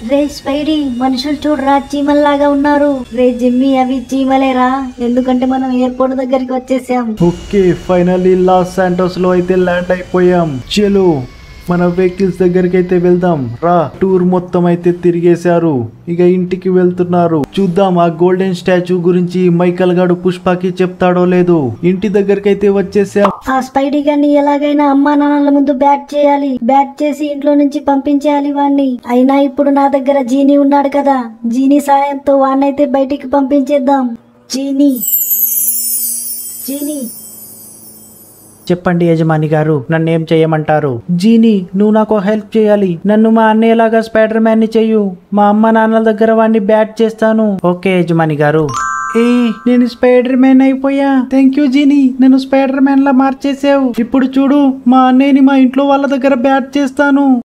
రే Spidey మనుషులు చూడరా చీమల్లాగా ఉన్నారు రే జిమ్మి అవి చీమలేరా ఎందుకంటే మనం ఎయిర్పోర్ట్ దగ్గరికి వచ్చేసాం ఓకే ఫైనల్లీ లాస్ శాంటోస్ లో అయితే ల్యాండ్ అయిపోయాం చలో మన వెహికల్స్ దగ్గరికి అయితే వెళ్దాం రా టూర్ మొత్తం అయితే తిరిగేశారు ఇక ఇంటికి వెళ్తున్నారు చూద్దాం ఆ గోల్డెన్ స్టాచ్యూ గురించి మైకల్ గాడు పుష్పకి చెప్తాడో లేదో ఇంటి దగ్గరికి అయితే వచ్చేసాం ఆ స్పైడీ గాన్ని ఎలాగైనా అమ్మా నాన్నల ముందు బ్యాట్ చేయాలి బ్యాట్ చేసి ఇంట్లో నుంచి పంపించేయాలి వాణ్ణి అయినా ఇప్పుడు నా దగ్గర జీనీ ఉన్నాడు కదా జీనీ సాయంతో వాణ్ణైతే బయటికి పంపించేద్దాం జీనీ జీనీ చెప్పండి యజమాని గారు నన్ను ఏం చేయమంటారు జీనీ నువ్వు నాకు హెల్ప్ చేయాలి నన్ను మా అన్నయ్యలాగా స్పైడర్ మ్యాన్ ని చెయ్యు మా అమ్మ నాన్నల దగ్గర వాడిని బ్యాట్ చేస్తాను ఓకే యజమాని గారు ఏ నేను స్పైడర్ మ్యాన్ అయిపోయా థ్యాంక్ యూ జీనీ నన్ను స్పైడర్ మ్యాన్ లా మార్చేసావు ఇప్పుడు చూడు మా అన్నయ్యని మా ఇంట్లో వాళ్ళ దగ్గర బ్యాట్ చేస్తాను